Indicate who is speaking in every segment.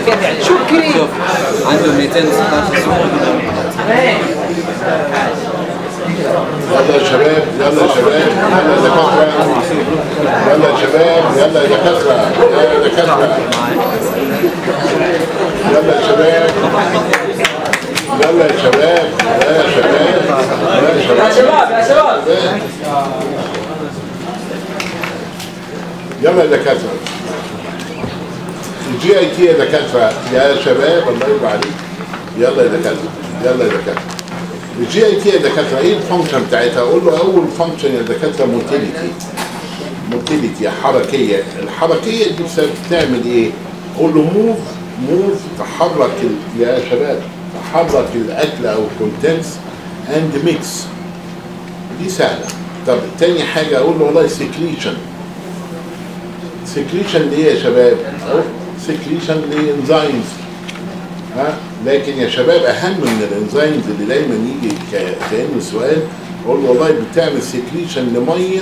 Speaker 1: كيف يعني؟
Speaker 2: شكري.
Speaker 1: شوف عنده 216 صورة
Speaker 3: يلا يا شباب يلا يا شباب يلا يا دكاترة يلا يا شباب يلا يا دكاترة يلا يا دكاترة يلا يا شباب يلا يا شباب يلا يا شباب يلا يا شباب
Speaker 2: يا شباب
Speaker 3: يلا يا دكاترة الجي اي تي يا دكاترة يا شباب الله يرضى عليك يلا يا دكاترة يلا يا دكاترة الجي اي تي يا دكاترة ايه الفانكشن بتاعتها؟ اقول له اول فانكشن يا دكاترة موتيليتي موتيليتي حركية الحركية دي بس- بتعمل ايه؟ اقول له موف موف تحرك ال- يا شباب تحرك الاكل او الكونتنتس اند ميكس دي سهلة طب تاني حاجة اقول له والله سكريشن سكريشن ليه يا شباب؟ سكريشن لانزيمز ها لكن يا شباب اهم من الانزيمز اللي دايما يجي ك- كانه سؤال اقول له والله بتعمل سكريشن لميه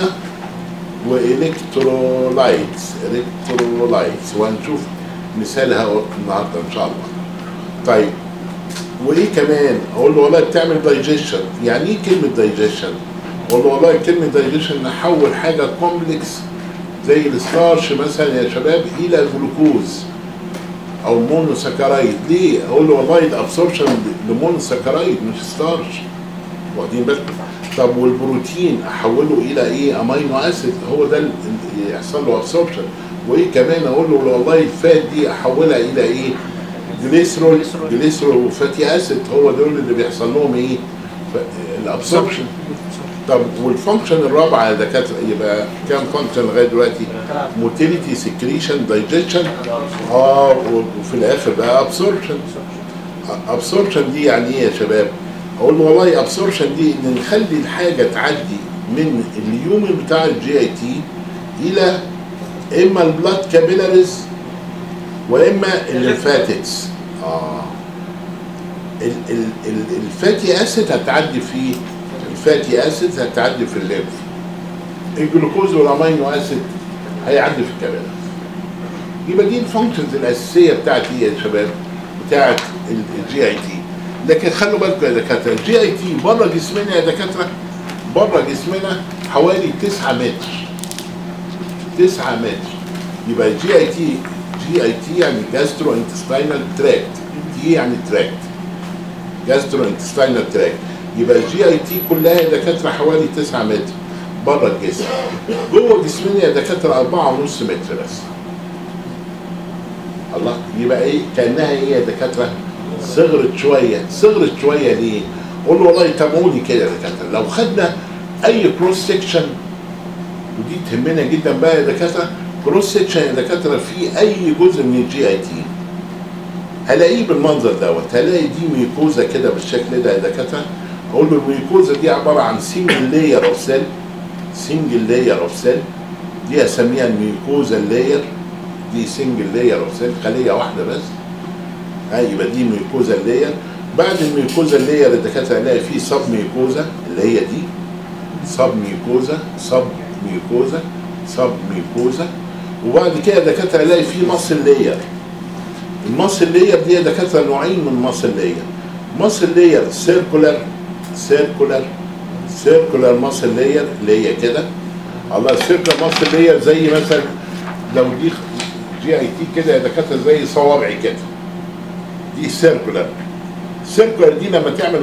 Speaker 3: والكترولايتس الكترولايتس وهنشوف مثالها النهارده ان شاء الله. طيب وايه كمان؟ اقول له والله بتعمل دايجيشن، يعني ايه كلمه دايجيشن؟ اقول له والله كلمه دايجيشن نحول حاجه كومبلكس زي الستارش مثلا يا شباب الى جلوكوز او مونوساكرايد ليه؟ اقول له والله ده ابسوربشن لمونوساكرايد مش ستارش واخدين بالكم؟ طب والبروتين احوله الى ايه؟ امينو اسيد هو ده اللي يحصل له ابسوربشن وايه كمان اقول له والله الفات دي احولها الى ايه؟ جليسرول جليسرول وفاتي اسيد هو دول اللي بيحصل لهم ايه؟ ف- الابسوربشن طب والفانكشن الرابعه يا دكاتره يبقى كام فانكشن لغايه دلوقتي؟ موتيليتي سكريشن دايجيشن اه وفي الاخر بقى ابسوربشن ابسوربشن دي يعني ايه يا شباب؟ اقول له والله ابسوربشن دي ان نخلي الحاجه تعدي من اليومن بتاع الجي اي تي الى اما البلاد كابيلاريز واما الليمفاتكس اه ال- ال- ال- الفاتي اسيد هتعدي في الفاتي اسيد هتعدي في الليمف الجلوكوز والامينو اسيد هيعدي في الكبد يبقى دي الفانكشنز الاساسيه بتاعت ايه يا شباب بتاعت الجي اي تي لكن خلوا بالكم يا دكاتره الجي اي تي بره جسمنا يا دكاتره بره جسمنا حوالي 9 متر 9 متر يبقى الجي اي تي جي اي تي يعني جاسترو انتستينال تراكت تي يعني تراكت جاسترو انتستينال تراكت يبقى الجي اي تي كلها يا دكاتره حوالي 9 متر بره الجسم جوه جسمنا يا دكاتره 4.5 متر بس الله يبقى ايه كانها ايه يا دكاتره صغرت شويه صغرت شويه ليه؟ قول له والله طب قولي كده يا دكاتره لو خدنا اي كروس سكشن ودي تهمنا جدا بقى يا دكاتره كروس سكشن يا دكاتره في اي جزء من الجي اي تي هلاقيه بالمنظر دوت هلاقي دي ميكوزا كده بالشكل ده يا دكاتره اقول له الميكوزا دي عباره عن سنجل لاير اوف سيل سنجل لاير اوف سيل دي اسميها الميكوزا لاير دي سنجل لاير اوف سيل خليه واحده بس ها يبقى دي ميكوزا لاير بعد الميكوزا لاير الدكاتره هلاقي فيه سب ميكوزا اللي هي دي سب ميكوزا سب ميكوزا سب ميكوزا وبعد كده الدكاتره هلاقي فيه مصل لاير المصل لاير دي يا دكاتره نوعين من مصل لاير مصل لاير سيركولار سيركولار سيركولار مصل لاير اللي هي كده الله سيركولار مصل لاير زي مثلا لو دي جي اي تي كده يا دكاتره زي صوابعي كده دي سيركولار سيركولار دي لما تعمل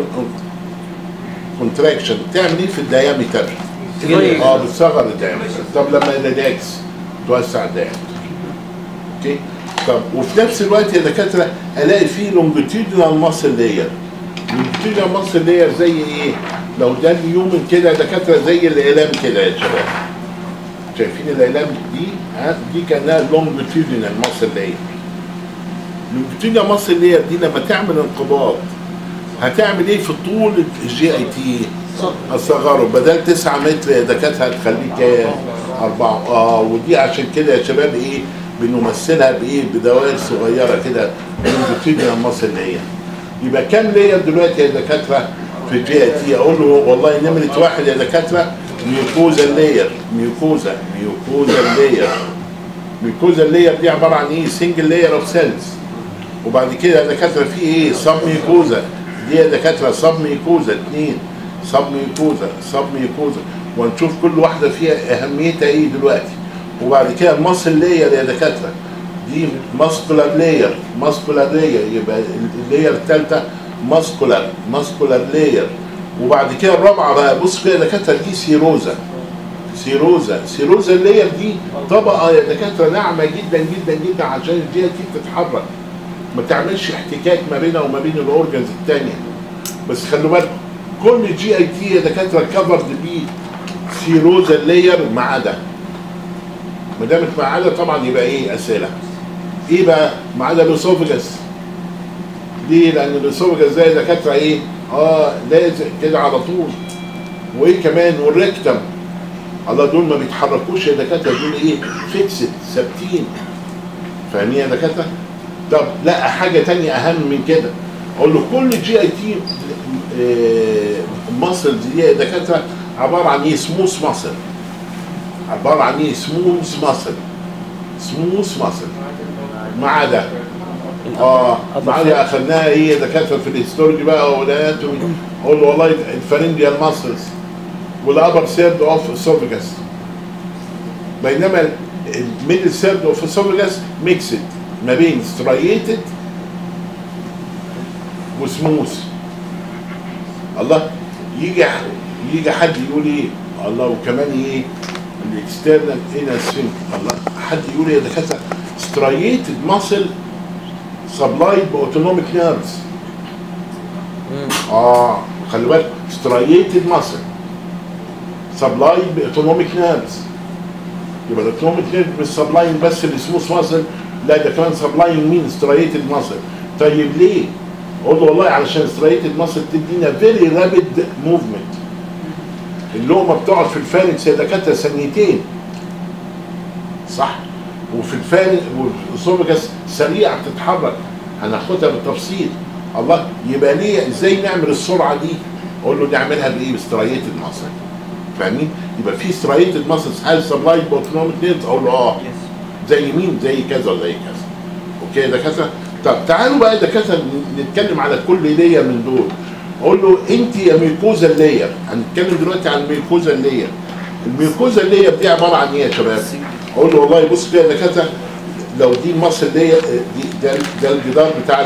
Speaker 3: كونتراكشن تعمل ايه في الديامتر؟
Speaker 2: تغير.
Speaker 3: اه بتصغر الديامتر طب لما الريلاكس توسع الديامتر اوكي طب وفي نفس الوقت يا دكاتره الاقي فيه لونجيتيودنال ماسل لاير لونجيتيودنال ماسل لاير زي ايه؟ لو ده اليومن كده يا دكاتره زي الاعلام كده يا شباب شايفين الاعلام دي ها دي كانها لونجيتيودنال ماسل لاير لونجيتيودنال ماسل لاير دي لما تعمل انقباض هتعمل ايه في طول الجي اي تي؟ هتصغره بدل 9 متر يا دكاتره هتخليه كام؟ أربعة اه ودي عشان كده يا شباب ايه بنمثلها بايه؟ بدوائر صغيره كده بتيجي المصل اللي هي يبقى كام لاير دلوقتي يا دكاتره في الجي اي تي؟ اقول له والله نمره واحد يا دكاتره ميوكوزا لاير ميوكوزا ميوكوزا لاير ميوكوزا لاير دي عباره عن ايه؟ سنجل لاير اوف سيلز وبعد كده يا دكاتره في ايه سب ميكوزا دي يا دكاتره سب ميكوزا اثنين سب ميكوزا سب ميكوزا ونشوف كل واحده فيها اهميتها ايه دلوقتي وبعد كده الماسل لاير يا دكاتره دي ماسكولار لاير ماسكولار لاير يبقى اللاير الثالثه ماسكولار ماسكولار لاير وبعد كده الرابعه بقى بص كده يا دكاتره دي سيروزا سيروزا سيروزا اللاير دي طبقه يا دكاتره ناعمه جدا جدا جدا عشان الجي دي تتحرك ما تعملش احتكاك ما بينها وما بين الاورجنز الثانيه بس خلوا بالكم كل جي اي تي يا دكاتره كفرد بيه سيروزا اللاير ما عدا ما دامت ما عدا طبعا يبقى ايه اسئله ايه بقى ما عدا الاسوفجس ليه لان الاسوفجس ده يا دكاتره ايه اه لازق كده على طول وايه كمان والريكتم الله دول ما بيتحركوش يا دكاتره دول ايه فيكسد ثابتين فاهمين يا دكاتره طب لا حاجه تانية اهم من كده اقول له كل جي اي تي ماسل دي يا دكاتره عباره عن ايه سموث ماسل عباره عن ايه سموث ماسل سموث ماسل ما عدا اه ما عدا اخذناها ايه يا دكاتره في الهيستولوجي بقى والاناتومي اقول له والله الفارنجيال ماسلز والابر سيرد اوف اسوفجس بينما الميدل سيرد اوف اسوفجس ميكسد ما بين ستريتد وسموث الله يجي يجي حد يقول ايه الله وكمان ايه الاكسترنال انر سفنك الله حد يقول يا دكاتره ستريتد ماسل سبلايد باوتونوميك نيرفز اه خلي بالك ستريتد ماسل سبلايد باوتونوميك نيرفز يبقى الاوتونوميك نيرف مش سبلاين بس السموث ماسل لا ده كمان سبلاين مين ستريتد ماسل طيب ليه؟ اقول له والله علشان ستريتد ماسل تدينا فيري رابيد موفمنت اللقمه بتقعد في الفارنكس يا دكاتره ثانيتين صح وفي الفارنكس والاسوفجس سريع بتتحرك هناخدها بالتفصيل الله يبقى ليه ازاي نعمل السرعه دي؟ اقول له نعملها بايه؟ بستريتد ماسل فاهمين؟ يبقى في ستريتد ماسلز هل سبلايد باوتونوميك نيرفز؟ اقول له اه زي مين؟ زي كذا وزي كذا اوكي يا دكاتره؟ طب تعالوا بقى يا دكاتره نتكلم على كل لاير من دول اقول له انت يا ميكوزا لاير هنتكلم دلوقتي عن الميكوزا لاير الميكوزا لاير دي عباره عن ايه يا شباب؟ اقول له والله بص كده يا دكاتره لو دي المصل لاير دي ده, ده الجدار بتاع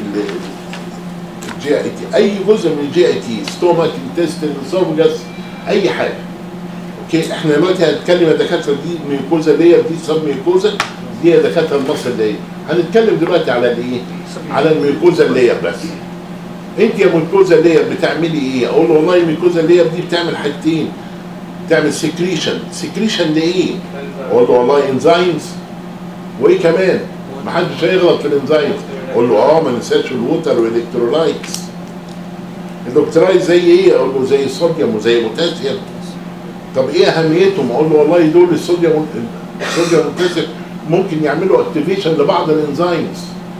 Speaker 3: الجي اي تي اي جزء من الجي اي تي ستومك انتستين اسوفجس اي حاجه اوكي احنا دلوقتي هنتكلم يا دكاتره دي ميكوزا لاير دي سب ميكوزا دي يا دكاتره المصل لاير هنتكلم دلوقتي على الايه؟ على الميكوزا لاير بس انت يا ميكوزا لاير بتعملي ايه؟ اقول له والله الميكوزا لاير دي بتعمل حاجتين بتعمل سكريشن سكريشن لايه؟ اقول له والله انزيمز وايه كمان؟ ما حدش هيغلط في الانزيمز اقول له اه ما ننساش الووتر والالكترولايتس الالكترولايت زي ايه؟ اقول له زي الصوديوم وزي البوتاسيوم طب ايه اهميتهم؟ اقول له والله دول الصوديوم الصوديوم والبوتاسيوم ممكن يعملوا اكتيفيشن لبعض الانزيمز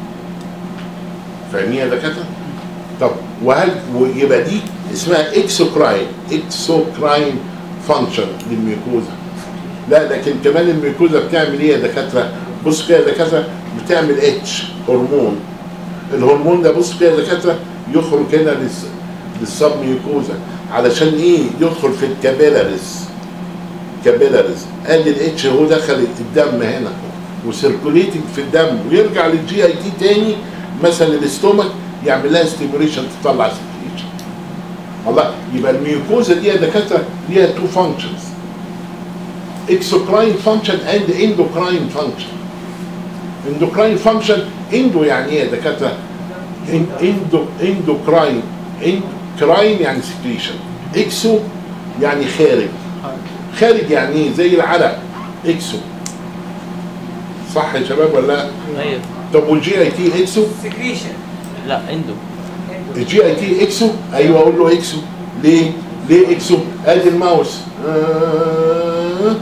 Speaker 3: فاهمين يا دكاتره؟ طب وهل ويبقى دي اسمها اكسوكراين اكسوكراين فانكشن للميكوزا لا لكن كمان الميكوزا بتعمل ايه يا دكاتره؟ بص كده يا دكاتره بتعمل اتش هرمون الهرمون ده بص كده يا دكاتره يخرج هنا للس... للسب ميكوزا علشان ايه؟ يدخل في الكابيلاريز كابيلاريز قال الاتش هو دخل الدم هنا وسيركوليتنج في الدم ويرجع للجي اي تي تاني مثلا الاستومك يعمل لها ستيموليشن تطلع سكريشن والله يبقى الميوكوزا دي يا دكاتره ليها تو فانكشنز اكسوكراين فانكشن اند اندوكراين فانكشن اندوكراين فانكشن اندو يعني ايه يا دكاتره اندو اندوكراين اندوكراين يعني سكريشن اكسو يعني خارج خارج يعني ايه زي العرق اكسو صح يا شباب ولا لا؟
Speaker 2: ايوه
Speaker 3: طب والجي اي تي اكسو
Speaker 4: سكريشن
Speaker 2: لا اندو
Speaker 3: الجي اي تي اكسو ايوه اقول له اكسو ليه؟ ليه اكسو؟ ادي الماوس آه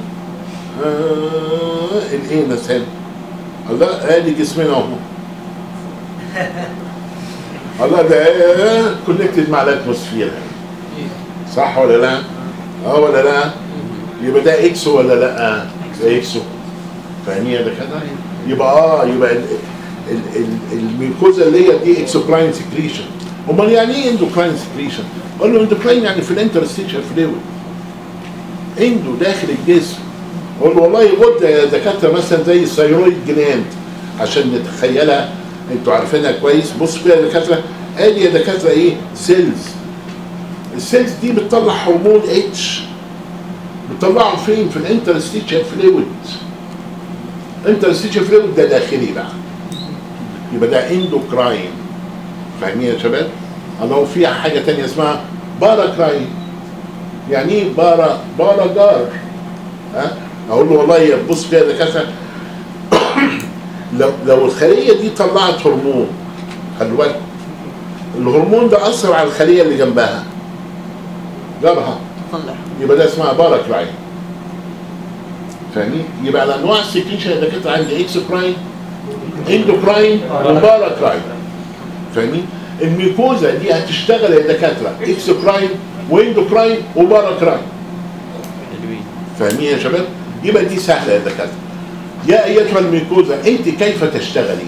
Speaker 3: آه الانس هنا الله ادي جسمنا اهو الله ده كونكتد مع الاتموسفير صح ولا لا؟ اه ولا لا؟ يبقى ده اكسو ولا لا؟ ده اكسو فاهمين يا دكاتره؟ يبقى اه يبقى ال- ال- ال- الميوكوزا اللي هي دي اكسوكراين سكريشن امال يعني ايه اندوكراين سكريشن؟ اقول له اندوكراين يعني في الانترستيشن فلويد اندو داخل الجسم اقول له والله غده يا دكاتره مثلا زي الثيرويد جلاند عشان نتخيلها انتوا عارفينها كويس بص كده يا دكاتره ادي يا دكاتره ايه سيلز السيلز دي بتطلع هرمون اتش بتطلعه فين في الانترستيشن فلويد انترستيشن فلويد ده داخلي بقى يبقى ده اندوكراين فاهمين يا شباب؟ الله فيها حاجه تانية اسمها باراكراين يعني ايه بارا بارا جار ها اقول له والله يا بص كده يا دكاتره لو لو الخليه دي طلعت هرمون خلي بالك الهرمون ده اثر على الخليه اللي جنبها جابها
Speaker 2: طلع
Speaker 3: يبقى ده اسمها باراكراين فاهمين؟ يبقى على انواع السكريشن اللي كانت عندي اكسوكراين اندوكراين وباراكراين فاهمين؟ الميكوزا دي هتشتغل يا دكاتره اكسوكراين واندوكراين وباراكراين فاهمين يا شباب؟ يبقى دي سهله يا دكاتره يا ايتها الميكوزا انت كيف تشتغلي؟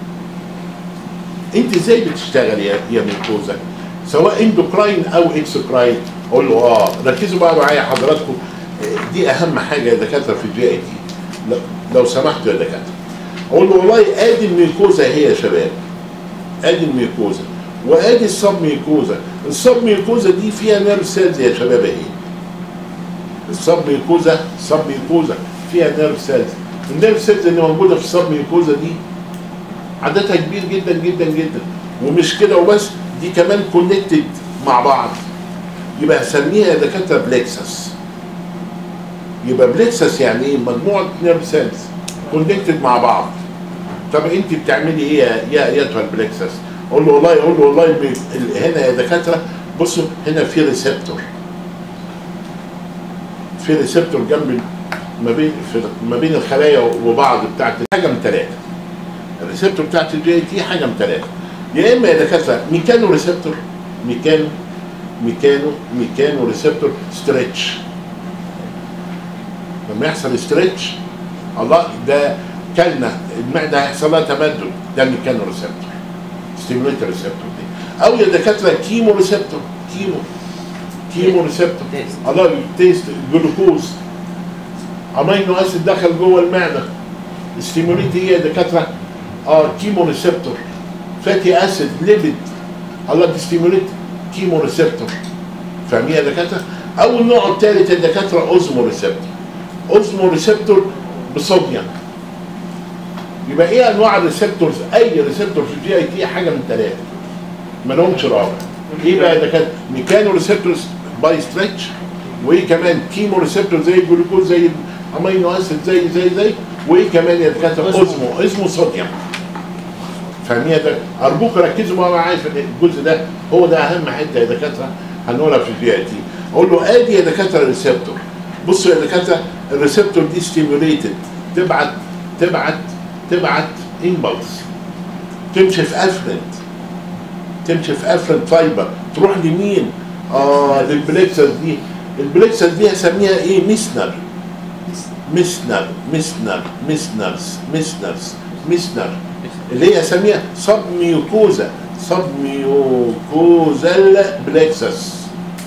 Speaker 3: انت ازاي بتشتغلي يا يا ميكوزا؟ سواء اندوكراين او اكسوكراين اقول له اه ركزوا بقى معايا حضراتكم آه، دي اهم حاجه يا دكاتره في الجي اي تي لو, لو سمحتوا يا دكاتره اقول له والله ادي الميكوزا هي يا شباب ادي الميكوزا وادي السب ميكوزا السب ميكوزا دي فيها نيرف سيلز يا شباب اهي السب ميكوزا سب ميكوزا فيها نيرف سيلز النيرف سيلز اللي موجوده في السب ميكوزا دي عددها كبير جدا جدا جدا ومش كده وبس دي كمان كونكتد مع بعض يبقى هسميها يا دكاتره بليكسس يبقى بليكسس يعني ايه مجموعه نيرف سيلز كونكتد مع بعض طب انت بتعملي ايه يا يا ايتها البليكسس اقول له والله اقول له والله البي- ال- هنا يا دكاتره بصوا هنا في ريسبتور في ريسبتور جنب ال- ما بين في ما بين الخلايا وبعض بتاعت حاجه من ثلاثه الريسبتور بتاعت الجي اي تي حاجه من ثلاثه يا اما يا دكاتره ميكانو ريسبتور ميكانو ميكانو ميكانو ريسبتور ستريتش لما يحصل ستريتش الله ده كلنا المعده هيحصل لها تمدد ده ميكانو ريسبتور ستيموليتر ريسبتور دي او يا دكاتره كيمو ريسبتور كيمو كيمو ريسبتور
Speaker 2: تيست.
Speaker 3: الله التيست الجلوكوز امينو اسيد دخل جوه المعده ستيموليت ايه يا دكاتره اه كيمو ريسبتور فاتي اسيد ليبيد الله بيستيموليت كيمو ريسبتور فاهمين يا دكاتره او النوع الثالث يا دكاتره اوزمو ريسبتور اوزمو ريسبتور بصوديوم يبقى ايه انواع الريسبتورز اي ريسبتور في الجي اي تي حاجه من ثلاثه ما لهمش رابع ايه بقى ده كان ميكانو ريسبتورز باي ستريتش وايه كمان كيمو ريسبتور زي الجلوكوز زي الامينو اسيد زي زي زي وايه كمان يا دكاتره اوزمو اسمه صوديوم فاهمين يا دكاتره ارجوك ركزوا بقى معايا في الجزء ده هو ده اهم حته يا دكاتره هنقولها في الجي اي تي اقول له ادي يا دكاتره ريسبتور بصوا يا دكاتره الريسبتور دي ستيموليتد تبعت تبعت تبعت امبلس تمشي في افرنت تمشي في افرنت فايبر تروح لمين؟ اه للبليكسس دي البليكسس دي هسميها ايه؟ مسنر مسنر مسنر مسنرز مسنرز مسنر اللي هي هسميها سب ميوكوزا سب ميوكوزال بليكسس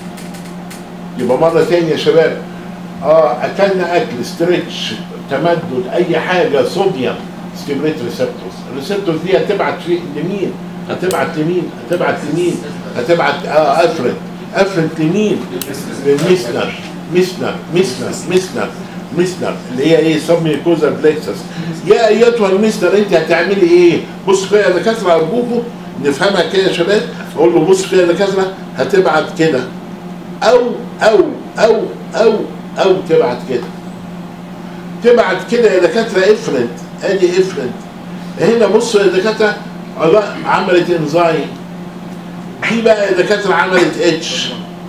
Speaker 3: يبقى مره تانية يا شباب اه اكلنا اكل ستريتش تمدد اي حاجه صوديوم ستيموليت ريسبتورز الريسبتورز دي هتبعت في لمين؟ هتبعت لمين؟ هتبعت لمين؟ هتبعت اه افرنت افرنت لمين؟ للمسنر مسنر مسنر مسنر مسنر اللي هي ايه؟ سب ميوكوزا بليكسس يا ايتها المسنر انت هتعملي ايه؟ بص كده يا دكاتره ارجوكم نفهمها كده يا شباب اقول له بص كده يا دكاتره هتبعت كده او او او او او تبعت كده تبعت كده يا دكاتره افرنت ادي افرنت هنا بصوا يا دكاتره الله عملت انزايم دي بقى يا دكاتره عملت اتش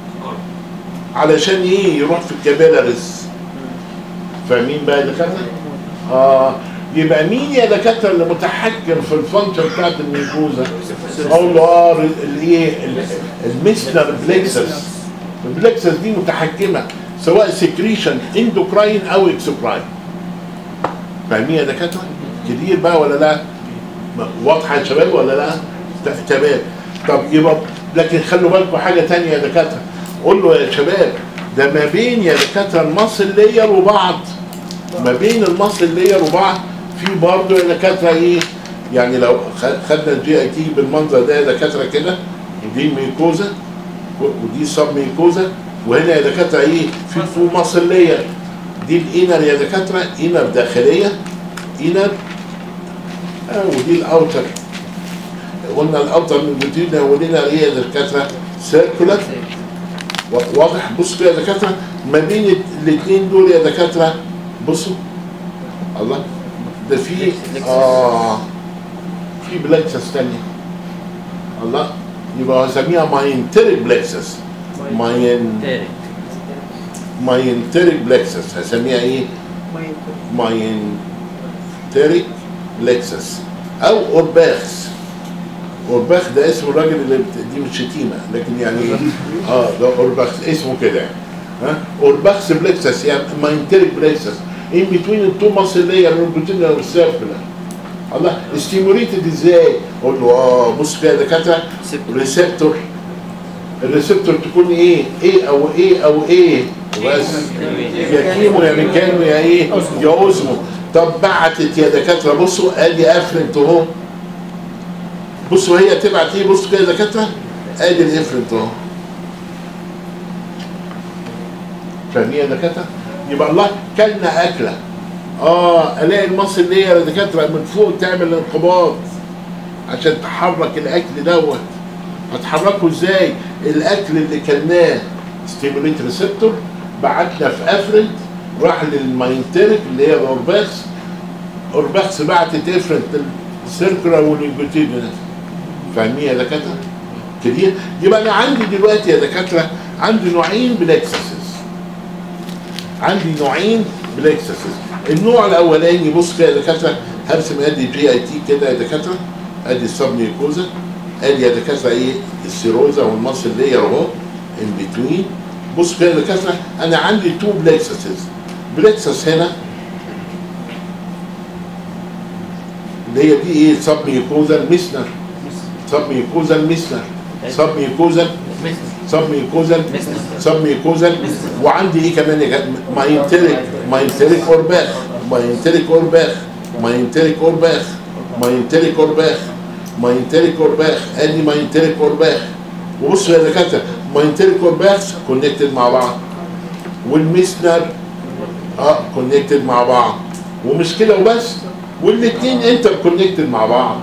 Speaker 3: علشان ايه يروح في الكابيلاريز فاهمين بقى يا دكاتره؟ اه يبقى مين يا دكاتره اللي متحكم في الفانكشن بتاعت الميكوزا؟ اقول له اه الايه الميسنر بليكسس البليكسس دي متحكمه سواء سكريشن اندوكراين او اكسوكراين فاهمين يا دكاتره؟ كتير بقى ولا لا؟ ما- واضحه يا شباب ولا لا؟ ت- تمام طب يبقى لكن خلوا بالكم حاجه تانية يا دكاتره قول له يا شباب ده ما بين يا دكاتره المصل لير وبعض ما بين المصل لير وبعض في برضه يا دكاتره ايه؟ يعني لو خ- خدنا الجي اي تي بالمنظر ده يا دكاتره كده ودي ميكوزا و- ودي سب ميكوزا وهنا يا دكاتره ايه؟ في تو مصل لير دي الانر يا دكاتره انر داخليه انر آه ودي الاوتر قلنا الاوتر من البروتين ولينا ايه يا دكاتره سيركولار واضح بصوا يا دكاتره ما بين الاثنين دول يا دكاتره بصوا الله ده في اه في بلكسس تانية الله يبقى هسميها ماينتريك بلكسس ماين
Speaker 1: تارك
Speaker 3: ماينتريك بلكسس هسميها ايه؟ ماينتريك بلكسس او اورباخس اورباخ ده اسم الراجل اللي بت- دي مش شتيمه لكن يعني اه ده اورباخ اسمه كده يعني ها اورباخس بلكسس يعني ماينتريك بلكسس ان بتوين التو ماسل لاير البروتين والسيركولار الله ستيموليتد ازاي؟ اقول له اه بص كده يا دكاتره ريسبتور الريسبتور تكون ايه؟ ايه او ايه او ايه وبس يا كيمو يا ميكانو يا ايه؟ يا اوزمو طب بعتت يا دكاتره بصوا ادي افرنت اهو بصوا هي تبعت ايه بصوا كده يا دكاتره ادي الافرنت اهو فاهمين يا دكاتره؟ يبقى الله كلنا اكله اه الاقي المصل اللي هي يا دكاتره من فوق تعمل انقباض عشان تحرك الاكل دوت هتحركه ازاي؟ الاكل اللي كلناه ستيموليت ريسبتور بعتنا في افرنت راح للماينتريك اللي هي الاورباكس اورباكس بعتت افرنت السيركولار والنيكوتيدينس فاهمين يا دكاتره؟ كده يبقى انا عندي دلوقتي يا دكاتره عندي نوعين بلاكسسز عندي نوعين بلاكسسز النوع الاولاني بص كده يا دكاتره هرسم ادي جي اي تي كده يا دكاتره ادي السبنيكوزا ادي يا دكاتره ايه السيروزا والمصل لير اهو ان بتوين بص كده يا دكاتره انا عندي تو بلاكسسز بلاكسس هنا اللي هي دي ايه سبميكوزا المسنر سبميكوزا المسنر سبميكوزا سبميكوزا سبميكوزا وعندي ايه كمان يا جماعه ماينتريك ماينتريك اورباخ ماينتريك اورباخ ماينتريك اورباخ ماينتريك اورباخ ماينتريك اورباخ ادي ماينتريك اورباخ وبصوا يا دكاتره ماينتريك اورباخ كونكتد مع بعض والمسنر اه كونكتد مع بعض ومش كده وبس والاثنين انتر كونكتد مع بعض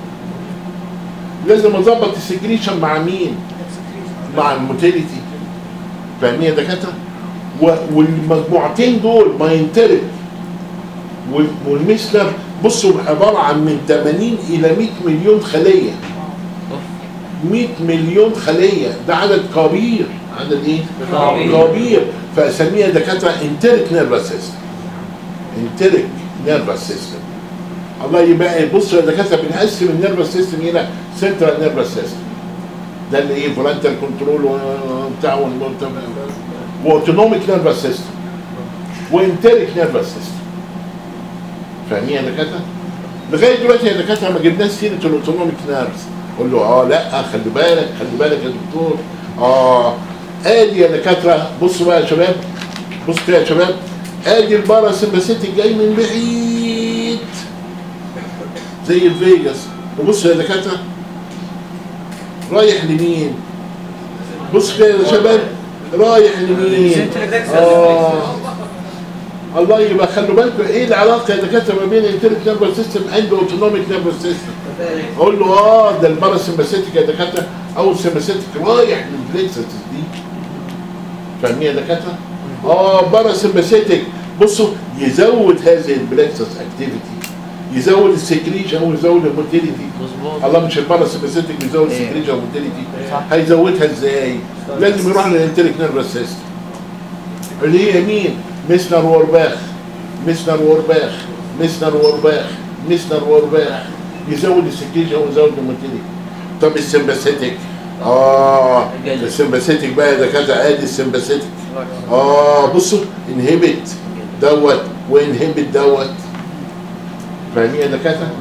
Speaker 3: لازم اظبط السكريشن مع مين؟ مع الموتيليتي فاهمين يا دكاتره؟ و- والمجموعتين دول ماينتريك وال- والميسلر بصوا عباره عن من 80 الى 100 مليون خليه 100 مليون خليه ده عدد كبير عدد ايه؟
Speaker 1: كبير.
Speaker 3: كبير فاسميها دكاتره انتريك نيرفس سيستم انتريك نيرفس سيستم الله يبقى بصوا يا دكاتره بنقسم النيرفس سيستم الى سنترال نيرفس سيستم ده اللي ايه فولنتر كنترول وبتاع واوتونوميك نيرفس سيستم وانتريك نيرفس سيستم فاهمين يا دكاتره؟ لغايه دلوقتي يا دكاتره ما جبناش سيره الاوتونوميك نيرفز قول له اه لا خلي بالك خلي بالك يا دكتور اه ادي يا دكاتره بصوا بقى يا شباب بصوا كده يا شباب ادي الباراسمباثيتك جاي من بعيد زي الفيجاس وبصوا يا دكاتره رايح لمين؟ بص كده يا شباب رايح لمين؟ اه الله يبقى خلوا بالكم ايه العلاقه يا دكاتره ما بين الانترنت نيرفس سيستم اند اوتونوميك نيرفس سيستم اقول له اه ده الباراسمباثيتك يا دكاتره او السمباثيتك رايح للبلكسس دي فاهمين يا دكاتره؟ اه باراسمباثيتك بصوا يزود هذه البلكسس اكتيفيتي يزود السكريشن او يزود الموتيليتي
Speaker 1: مظبوط
Speaker 3: الله مش الباراسمباثيتك بيزود
Speaker 1: إيه.
Speaker 3: السكريشن والموتيليتي
Speaker 1: صح.
Speaker 3: هيزودها ازاي؟ لازم يروح للانتريك نيرفس سيستم اللي هي مين؟ مسنر وورباخ مسنر وورباخ مسنر وورباخ مسنر وورباخ يزود السكريشن ويزود الموتيليتي طب السمباثيتك اه
Speaker 1: الجلد.
Speaker 3: السمباثيتك بقى ده كذا ادي السمباثيتك اه بصوا انهبت دوت وانهبت دوت فاهمين يا دكاتره؟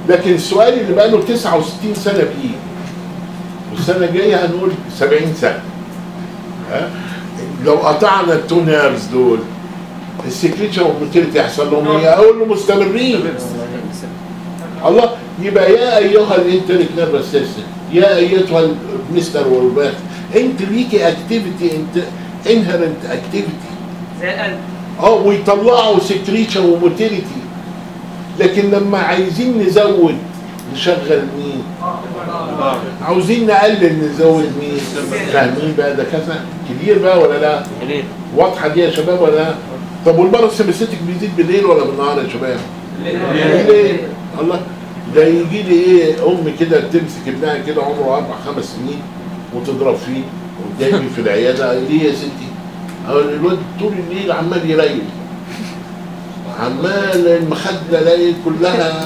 Speaker 3: لكن السؤال اللي بقى له 69 سنه بايه؟ والسنه الجايه هنقول 70 سنه ها؟ لو قطعنا التو نيرفز دول السكريتشن والموتيليتي يحصل لهم ايه؟ اقول له مستمرين الله يبقى يا ايها الانتريك نيرفس سيستم يا ايتها المستر والباك انت ليكي اكتيفيتي انت انهرنت اكتيفيتي
Speaker 2: زي القلب
Speaker 3: اه ويطلعوا سكريشن وموتيليتي لكن لما عايزين نزود نشغل مين؟ عاوزين نقلل نزود مين؟ فاهمين بقى ده كذا كبير بقى ولا لا؟ واضحه دي يا شباب ولا لا؟ طب والباراسمبثيتك بيزيد بالليل ولا بالنهار يا شباب؟ بالليل الله ده يجي لي ايه ام كده تمسك ابنها كده عمره اربع خمس سنين وتضرب فيه قدامي في العياده قال ليه يا ستي؟ اقول الواد طول الليل عمال يريل عمال المخده الاقي كلها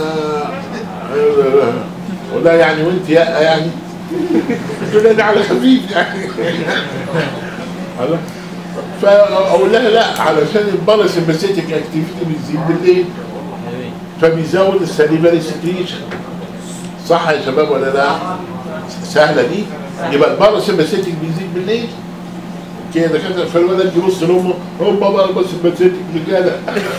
Speaker 3: اقول لها يعني وانت يا يعني تقول لي ده على خفيف يعني الله. فاقول لها لا علشان الباراسمبثيتك اكتيفيتي بتزيد بالليل فبيزود السليفري سكريشن صح يا شباب ولا لا؟ سهله دي يبقى الباراسمبثيتك بيزيد بالليل كده كده فالولد يبص لامه هم بقى الباراسمبثيتك كده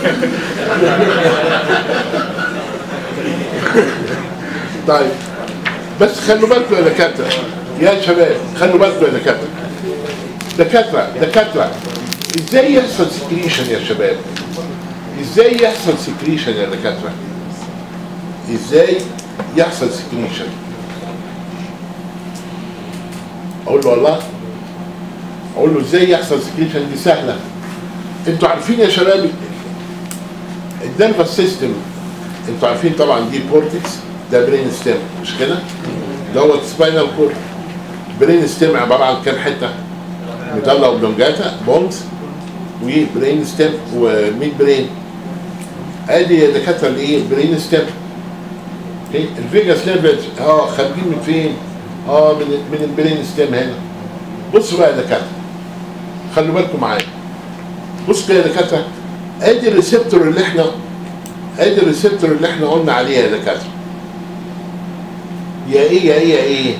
Speaker 3: طيب بس خلوا بالكم يا دكاتره يا شباب خلوا بالكم يا دكاتره دكاتره دكاتره ازاي يحصل سكريشن يا شباب؟ ازاي يحصل سكريشن يا دكاتره؟ ازاي يحصل سكريشن؟ اقول له والله اقول له ازاي يحصل سكريشن دي سهله انتوا عارفين يا شباب النيرفس سيستم انتوا عارفين طبعا دي كورتكس ده برين ستيم مش كده؟ دوت سباينال كورد برين ستيم عباره عن كام حته؟ ميدالا اوبلونجاتا بونز وبرين ستيم وميد برين ادي يا دكاتره الايه؟ برين ستيم اوكي الفيجاس نيرفز اه خارجين من فين؟ اه من من البرين ستيم هنا بصوا بقى يا دكاتره خلوا بالكم معايا بصوا كده يا دكاتره ادي الريسبتور اللي احنا ادي الريسبتور اللي احنا قلنا عليها يا دكاتره يا ايه يا ايه يا ايه؟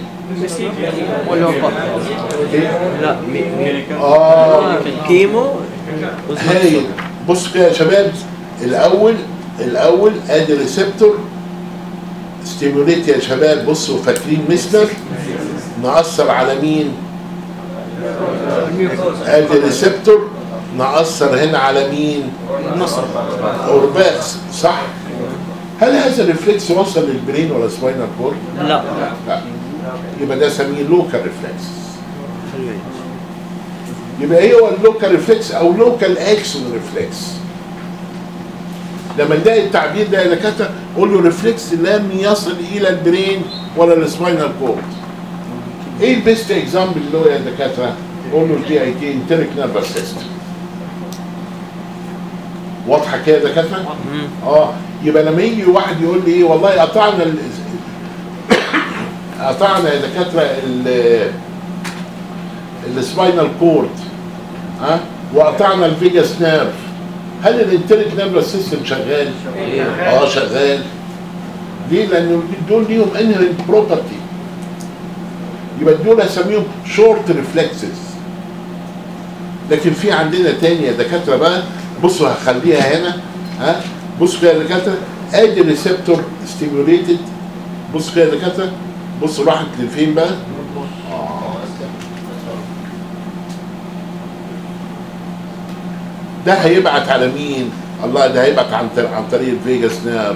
Speaker 3: إيه؟
Speaker 4: لا مي مي
Speaker 3: اه
Speaker 4: كيمو
Speaker 3: هايل بص كده يا شباب الاول الاول ادي ريسبتور ستيموليت يا شباب بصوا فاكرين مسمر نأثر على مين؟ ادي ريسبتور نأثر هنا على مين؟ اورباكس صح؟ هل هذا الريفلكس وصل للبرين ولا سباينال كورد؟
Speaker 4: لا
Speaker 3: لا يبقى ده سميه لوكال ريفلكس يبقى ايه هو اللوكال ريفلكس او لوكال اكشن ريفلكس لما نلاقي التعبير ده يا دكاتره قول له ريفلكس لم يصل الى البرين ولا السباينال كورد ايه البيست اكزامبل اللي هو يا دكاتره قول له الجي اي تي انتريك نيرفس سيستم واضحه كده يا دكاتره اه يبقى لما يجي واحد يقول لي ايه والله قطعنا ال... قطعنا يا دكاتره ال السباينال كورد ها وقطعنا الفيجاس نيرف هل الانتريك نيرفس سيستم شغال؟ اه شغال ليه؟ لان دول ليهم انهرنت بروبرتي يبقى دول هسميهم شورت ريفلكسز لكن في عندنا تاني يا دكاتره بقى بصوا هخليها هنا ها بصوا كده يا دكاتره ادي ريسبتور ستيموليتد بصوا كده يا دكاتره بصوا راحت لفين بقى؟ ده هيبعت على مين؟ الله ده هيبعت عن طريق عن طريق الفيجاس نيرف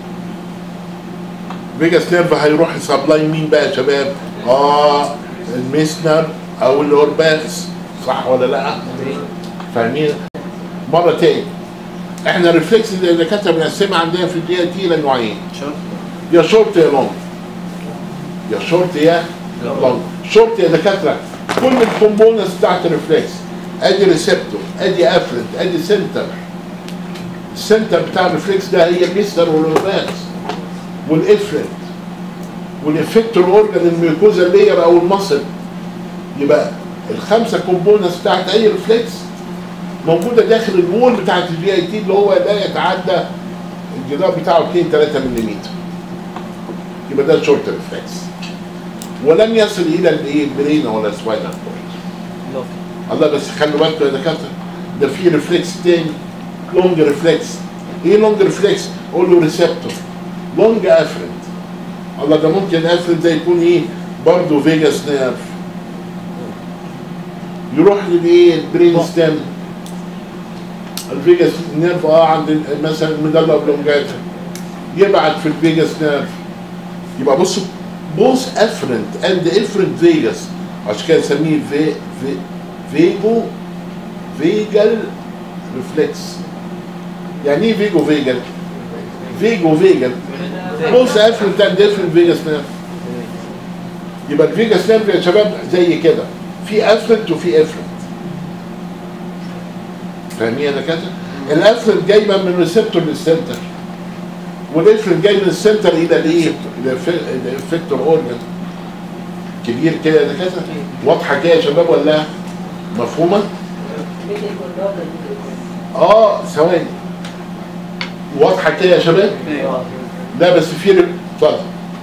Speaker 3: فيجاس نيرف هيروح يسبلاي مين بقى يا شباب؟ اه الميسنر او الاورباكس صح ولا لا؟ فاهمين؟ مره تاني احنا الريفلكس اللي كانت بنقسمها عندنا في الدي تي الى نوعين يا شورت يا لونج يا شورت يا لونج شورت يا دكاتره كل الكومبوننتس بتاعت الريفلكس ادي ريسبتور ادي افرنت ادي سنتر السنتر بتاع الريفلكس ده هي الميستر والاورباكس والافرنت والافكتور اورجان الميوكوزا لاير او المصل يبقى الخمسه كومبوننتس بتاعت اي ريفلكس موجوده داخل الوول بتاعت الجي اي تي اللي هو لا يتعدى الجدار بتاعه 2 3 ملم يبقى ده شورت ريفلكس ولم يصل الى الايه البرين ولا سباينال كورد الله بس خلوا بالكم يا دكاتره ده في ريفلكس تاني لونج ريفلكس ايه لونج ريفلكس؟ قول له ريسبتور لونج افرنت الله ده ممكن افرنت ده يكون ايه؟ برضه فيجاس نيرف يروح للايه؟ البرين ستيم الفيجاس نيرف اه عند ال- مثلا الميدالا اوبلونجاتا يبعت في الفيجاس نيرف يبقى بصوا بوث افرنت اند افرنت فيجاس عشان كده نسميه في في فيجو فيجال ريفلكس يعني ايه فيجو فيجال؟ فيجو فيجال بوث افرنت اند افرنت فيجاس نيرف يبقى الفيجاس نيرف يا شباب زي كده في افرنت وفي افرنت فاهمين يا دكاتره؟ الافرنت جايبه من الريسبتور للسنتر والافرنت جاي من السنتر الى الايه؟ الى الافكتور اورجن كبير كده يا دكاتره؟ واضحه كده يا شباب ولا مفهومه؟ اه ثواني واضحه كده يا شباب؟ لا بس في رب- اتفضل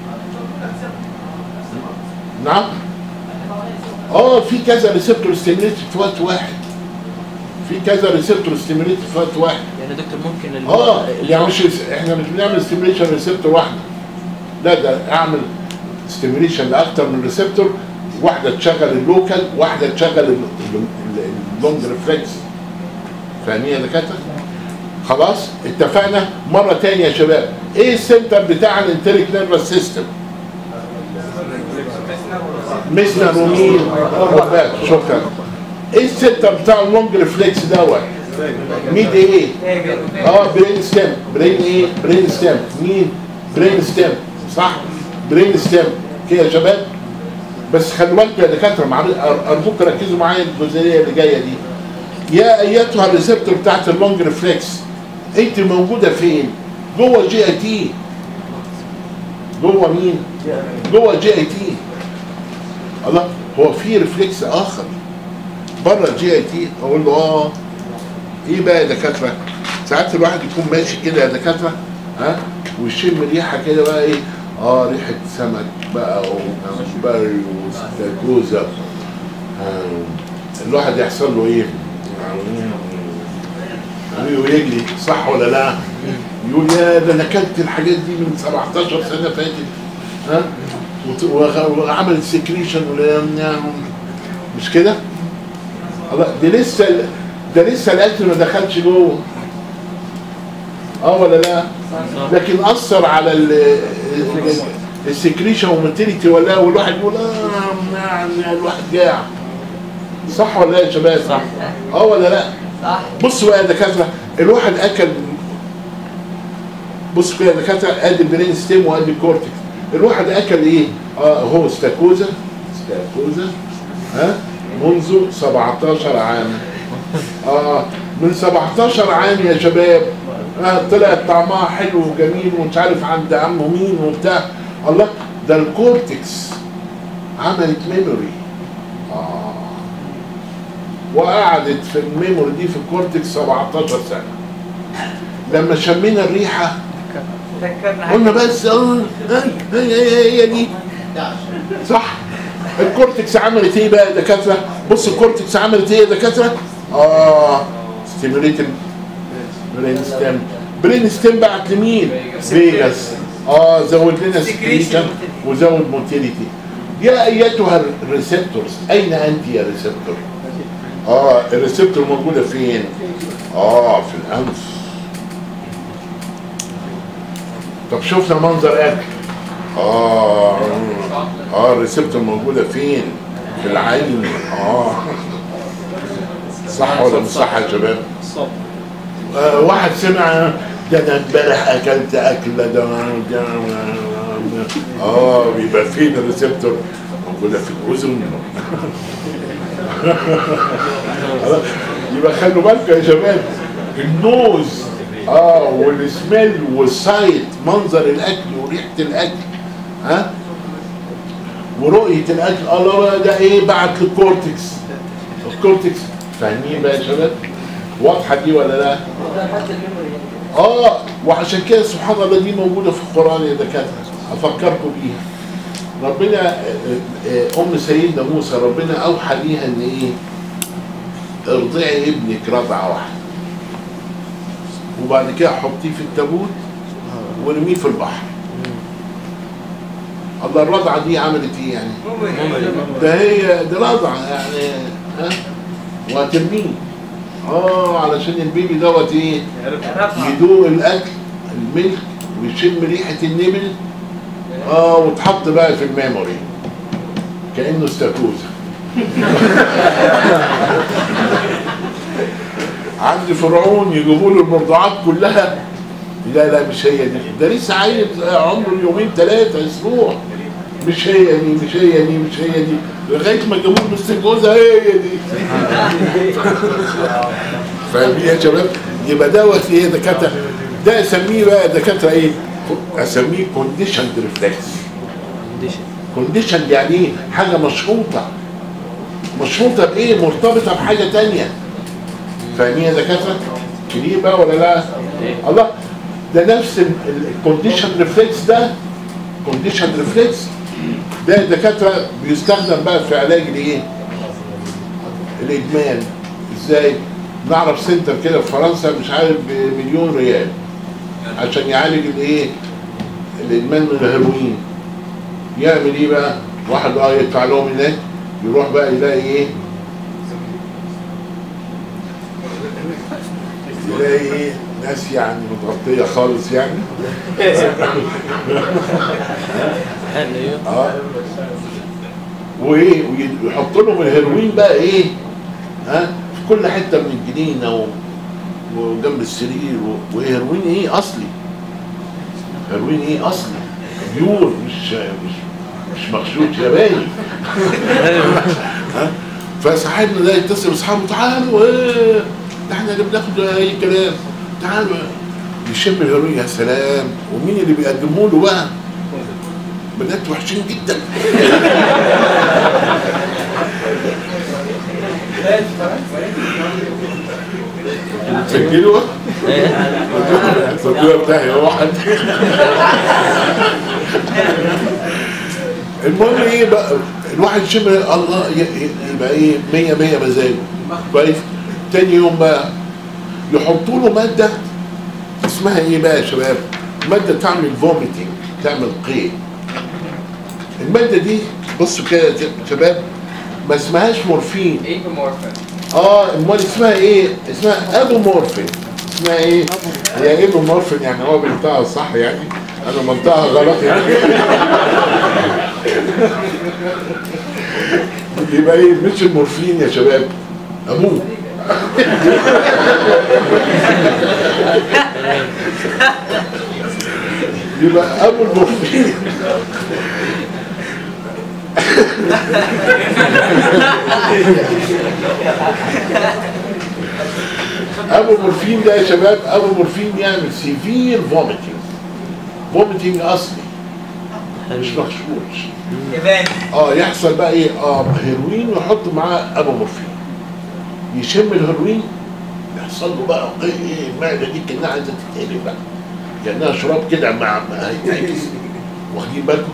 Speaker 3: نعم اه في كذا ريسبتور ستيميليت في وقت واحد في كذا ريسبتور ستيميليت في وقت واحد
Speaker 2: يعني دكتور ممكن ال-
Speaker 3: اه
Speaker 2: ال-
Speaker 3: يعني مش احنا مش بنعمل ستيميليشن ريسبتور واحده لا ده اعمل ستيميليشن لاكتر من ريسبتور واحده تشغل اللوكال واحده تشغل ال- ال- ال- اللونج ريفلكس فاهمين يا دكاتره؟ خلاص اتفقنا مره تانية يا شباب ايه السنتر بتاع الانتريك نيرفس سيستم؟ مسنا ومين؟ رباط شكرا ايه السنتر بتاع اللونج ريفلكس دوت؟ مين ايه؟ اه برين ستيم برين ايه؟ برين ستيم مين؟ برين ستيم صح؟ برين ستيم كده يا شباب بس خلوا بالكم يا دكاتره معلش أر- ارجوك ركزوا معايا الجزئيه اللي جايه دي يا ايتها الريسبتور بتاعت اللونج ريفلكس انت موجوده فين؟ جوه جي اي تي جوه مين؟ جوه جي اي تي الله هو في ريفلكس اخر بره الجي اي تي اقول له اه ايه بقى يا دكاتره؟ ساعات الواحد يكون ماشي كده يا دكاتره ها ويشم ريحه كده بقى ايه؟ اه ريحه سمك بقى وجمبري واستاكوزا آه، الواحد يحصل له ايه؟ ويجري صح ولا لا؟ يقول يا ده انا اكلت الحاجات دي من 17 سنه فاتت ها؟ وت- وغ- وعمل سكريشن ولا مش كده؟ الله دي لسه ال- ده لسه الاكل ما دخلش جوه اه ولا لا؟ لكن اثر على ال- السكريشن ومنتاليتي ولا والواحد يقول اه يعني الواحد جاع صح ولا لا يا شباب؟
Speaker 2: صح.
Speaker 3: اه ولا لا؟
Speaker 4: صح
Speaker 3: بصوا بقى يا دكاتره الواحد اكل بص كده يا دكاتره ادي البرين ستيم وادي الكورتكس الواحد اكل ايه؟ اه هو استاكوزا استاكوزا ها منذ 17 عاما اه من 17 عام يا شباب آه طلعت طعمها حلو وجميل ومش عارف عند عمه مين وبتاع الله ده الكورتكس عملت ميموري اه وقعدت في الميموري دي في الكورتكس 17 سنه لما شمينا الريحه
Speaker 4: ذكرنا
Speaker 3: قلنا بس اه هي هي هي دي صح الكورتكس عملت ايه بقى يا دكاتره بص الكورتكس عملت ايه يا دكاتره اه ستيموليتد برين ستيم برين ستيم بعت لمين فيجاس اه زود لنا سكريشن وزود موتيليتي يا ايتها الريسبتورز اين انت يا ريسبتور اه الريسبتور موجوده فين اه في الانف طب شفنا منظر اكل اه اه الريسبتور موجوده فين في العين اه صح ولا مش صح يا شباب آه واحد سمع ده انا امبارح اكلت اكله ده ده- اه بيبقى فين الريسبتور موجوده في الاذن يبقى خلوا بالكم يا شباب النوز اه والسميل والسايت منظر الاكل وريحه الاكل ها ورؤيه الاكل الله بقى ده ايه بعت للكورتكس الكورتكس فاهمين بقى يا شباب واضحه دي ولا لا؟
Speaker 4: ده حتى الميموري
Speaker 3: اه وعشان كده سبحان الله دي موجوده في القران يا دكاتره افكركم بيها ربنا آه، آه، ام سيدنا موسى ربنا اوحى ليها ان ايه ارضعي ابنك رضعه واحده وبعد كده حطيه في التابوت وارميه في البحر الله الرضعه دي عملت ايه يعني ده هي دي رضعه يعني ها وهترميه اه علشان البيبي دوت ايه يدوق الاكل الملك ويشم ريحه النمل اه وتحط بقى في الميموري كانه استاكوزا عند فرعون يجيبوا له المرضعات كلها لا لا مش هي دي ده لسه عيل عمره يومين ثلاثه اسبوع مش هي دي مش هي دي مش هي دي لغايه ما جابوا له الاستاكوزا هي دي فاهمين يا شباب يبقى دوت ايه دكاتره ده اسميه بقى دكاتره ايه اسميه كونديشن ريفلكس كونديشن يعني ايه حاجه مشروطه مشروطه بايه مرتبطه بحاجه تانية فاهمين يا دكاتره كبير بقى ولا لا الله ده نفس الكونديشن ريفلكس ده كونديشن ريفلكس ده دكاتره بيستخدم بقى في علاج الايه الادمان ازاي نعرف سنتر كده في فرنسا مش عارف بمليون ريال عشان يعالج الايه الادمان من الهيروين يعمل ايه بقى واحد اه يدفع لهم هناك يروح بقى يلاقي ايه يلاقي ايه ناس يعني متغطيه خالص يعني اه وايه ويحط لهم الهيروين بقى ايه ها في كل حته من الجنينه و... وجنب السرير و... وهيروين ايه اصلي هيروين ايه اصلي بيور مش مش مش مغشوش ياباني ها فصاحبنا ده يتصل باصحابه تعالوا ايه ده احنا اللي بناخد اي كلام تعالوا يشم الهيروين يا سلام ومين اللي بيقدمه له بقى؟ بنات وحشين جدا سجلوا التطبيق بتاعي هو واحد المهم ايه بقى الواحد يشم الله ي- ي- يبقى ايه 100 100 مزاجه كويس تاني يوم بقى يحطوا له ماده اسمها ايه بقى يا شباب؟ ماده تعمل فوميتنج تعمل قيء الماده دي بصوا كده يا شباب ما اسمهاش مورفين
Speaker 1: ايبومورفين
Speaker 3: اه امال اسمها ايه؟ اسمها ابو مورفين اسمها ايه؟ هي ابو مورفين يعني هو بينطقها صح يعني انا منطقها غلط يعني يبقى ايه مش المورفين يا شباب ابوه يبقى ابو المورفين ابو مورفين ده يا شباب ابو مورفين يعمل سيفير فوميتنج فوميتنج اصلي مش مغشوش
Speaker 1: ياباني
Speaker 3: اه يحصل بقى ايه اه هيروين ويحط معاه ابو مورفين يشم الهيروين يحصل له بقى ايه إيه المعده دي كانها عايزه تتقلب بقى كانها شراب كده مع مع هيتعكس واخدين بالكم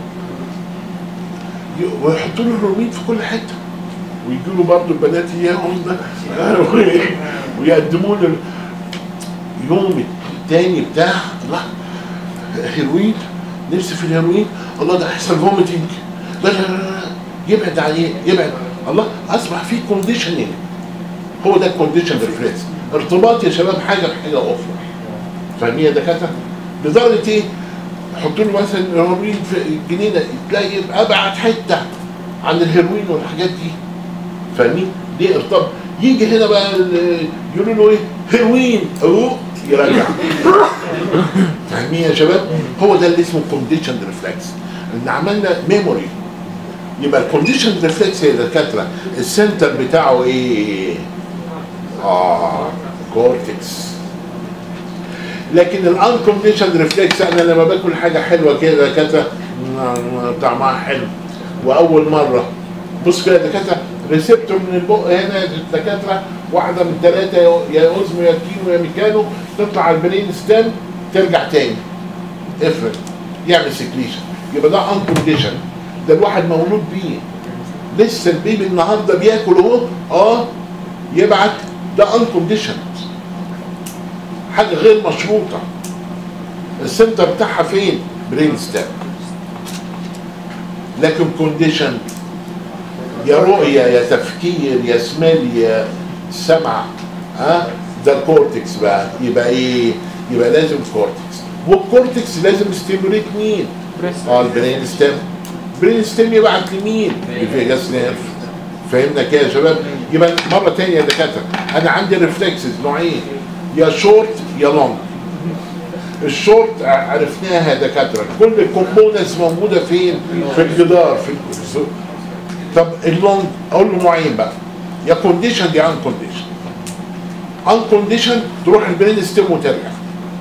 Speaker 3: ي- ويحطوا له الهيروين في كل حته ويجوا له برضه البنات اياهم ده ويقدموا له يوم التاني بتاع لا هيروين نفسي في الهيروين الله ده هيحصل فوميتنج لا لا لا لا يبعد عليه يبعد الله اصبح في كونديشننج هو ده الكونديشن ريفلكس ارتباط يا شباب حاجه بحاجه اخرى فاهمين يا دكاتره لدرجه ايه يحطوا له مثلا الهيروين في الجنينه تلاقي ابعد حته عن الهيروين والحاجات دي فاهمين دي ارتباط يجي هنا بقى ال- يقولوا له ايه هيروين اهو يرجع فاهمين يا شباب هو ده اللي اسمه كونديشن ريفلكس ان عملنا ميموري يبقى الكونديشن ريفلكس يا دكاتره السنتر بتاعه ايه اه كورتكس لكن الانكونديشن ريفلكس انا لما باكل حاجه حلوه كده يا دكاتره م- طعمها حلو واول مره بص كده يا دكاتره ريسبتور من البق هنا يا دكاتره واحده من ثلاثه يا اوزمو يا كينو يا ميكانو تطلع على البرين ستام ترجع تاني افرد يعمل سكليشن يبقى ده ان كونديشن ده الواحد مولود بيه لسه البيبي النهارده بياكل اهو اه يبعت ده ان كونديشن حاجه غير مشروطه السنتر بتاعها فين؟ برين ستام لكن كونديشن يا رؤية يا تفكير يا سمال يا سمع ها ده الكورتكس بقى يبقى ايه؟ يبقى لازم كورتكس والكورتكس لازم ستيموليت مين؟ اه البرين ستيم برين ستيم يبعت لمين؟ الفيجاس نيرف فهمنا كده يا شباب؟ يبقى مرة تانية يا دكاترة أنا عندي ريفلكسز نوعين يا شورت يا لونج الشورت عرفناها يا دكاتره كل الكومبوننتس موجوده فين في الجدار في ال- طب اللونج اقول له نوعين بقى يا كونديشن يا ان كونديشن ان كونديشن تروح البرين ستيم وترجع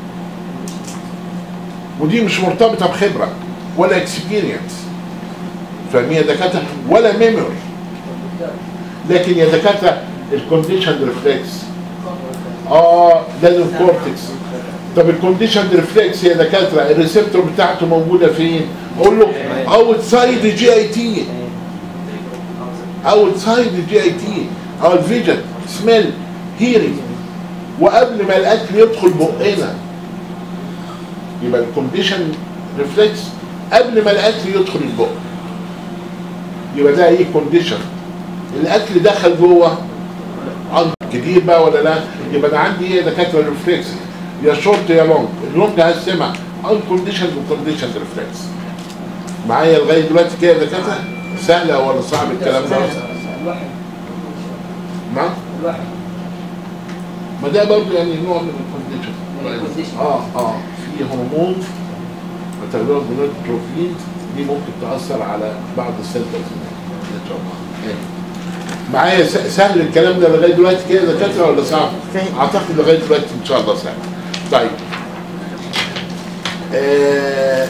Speaker 3: ودي مش مرتبطه بخبره ولا اكسبيرينس فاهمين يا دكاتره ولا ميموري لكن يا دكاتره الكونديشن ريفلكس اه لازم كورتكس طب الكونديشن ريفلكس يا دكاتره الريسبتور بتاعته موجوده فين؟ اقول له اوت سايد جي اي تي اوت سايد جي اي تي او الفيجن سميل هيرنج وقبل ما الاكل يدخل بقنا يبقى الكونديشن ريفلكس قبل ما الاكل يدخل البق يبقى ده ايه كونديشن الاكل دخل جوه عظم كتير بقى ولا لا يبقى انا عندي ايه يا دكاتره ريفلكس يا شورت يا لونج اللونج هقسمها ان كونديشن وكونديشن ريفلكس معايا لغايه دلوقتي كده يا دكاتره سهله ولا صعب الكلام ده
Speaker 2: الواحد
Speaker 3: نعم
Speaker 2: الواحد
Speaker 3: ما ده برضه يعني نوع من الكونديشن
Speaker 2: الكونديشن.
Speaker 3: اه اه في هرمون بتاخدوها بروفين دي ممكن تاثر على بعض السنترز ان شاء الله إيه. معايا س- سهل الكلام ده لغايه دلوقتي كده يا دكاتره ولا صعب؟ اعتقد لغايه دلوقتي ان شاء الله سهل. طيب. آه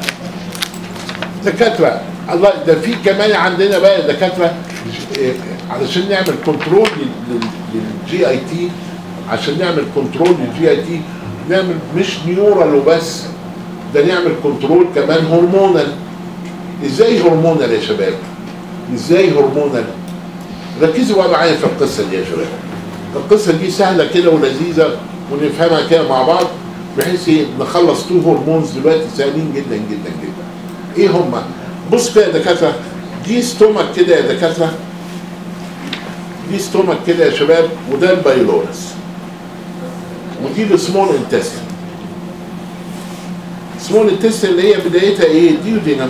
Speaker 3: دكاتره الله ده في كمان عندنا بقى دكاتره آه، علشان نعمل كنترول للجي اي تي عشان نعمل كنترول للجي اي تي نعمل مش نيورال وبس ده نعمل كنترول كمان هرمونال ازاي هرمونال يا شباب؟ ازاي هرمونال؟ ركزوا بقى معايا في القصه دي يا شباب. القصه دي سهله كده ولذيذه ونفهمها كده مع بعض بحيث ايه نخلص تو هرمونز دلوقتي سهلين جدا جدا جدا. ايه هما؟ بص كده يا دكاتره دي ستومك كده يا دكاتره دي ستومك كده يا شباب وده البايلورس ودي السمول انتستين سمول انتستين اللي هي بدايتها ايه؟ ديودينم